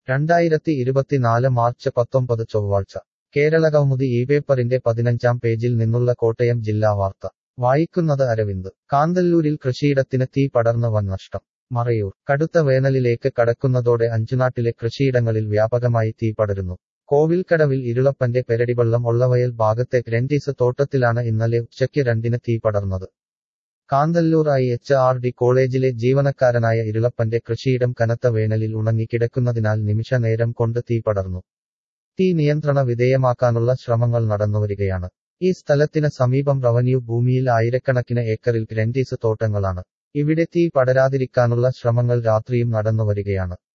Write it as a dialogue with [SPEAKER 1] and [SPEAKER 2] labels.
[SPEAKER 1] രണ്ടായിരത്തി ഇരുപത്തിനാല് മാർച്ച് പത്തൊമ്പത് ചൊവ്വാഴ്ച കേരളകൗമുദി ഈ പേപ്പറിന്റെ പതിനഞ്ചാം പേജിൽ നിന്നുള്ള കോട്ടയം ജില്ലാ വാർത്ത വായിക്കുന്നത് അരവിന്ദ് കാന്തല്ലൂരിൽ കൃഷിയിടത്തിന് തീ പടർന്ന് വൻ നഷ്ടം മറയൂർ കടുത്ത വേനലിലേക്ക് കടക്കുന്നതോടെ അഞ്ചുനാട്ടിലെ കൃഷിയിടങ്ങളിൽ വ്യാപകമായി തീ പടരുന്നു കോവിൽക്കടവിൽ ഇരുളപ്പന്റെ പെരടിവള്ളം ഉള്ളവയൽ ഭാഗത്തെ ഗ്രൻഡീസ് തോട്ടത്തിലാണ് ഇന്നലെ ഉച്ചയ്ക്ക് രണ്ടിന് തീ പടർന്നത് Kanthalloor I H R D കോളേജിലെ ജീവനക്കാരനായ ഇരുളപ്പന്റെ കൃഷിയിടം കനത്ത വേനലിൽ ഉണങ്ങിക്കിടക്കുന്നതിനാൽ നിമിഷ നേരം കൊണ്ട് തീ പടർന്നു തീ നിയന്ത്രണ വിധേയമാക്കാനുള്ള ശ്രമങ്ങൾ നടന്നുവരികയാണ് ഈ സ്ഥലത്തിന് സമീപം റവന്യൂ ഭൂമിയിൽ ആയിരക്കണക്കിന് ഏക്കറിൽ ഗ്രൻഡീസ് തോട്ടങ്ങളാണ് ഇവിടെ തീ പടരാതിരിക്കാനുള്ള ശ്രമങ്ങൾ രാത്രിയും നടന്നുവരികയാണ്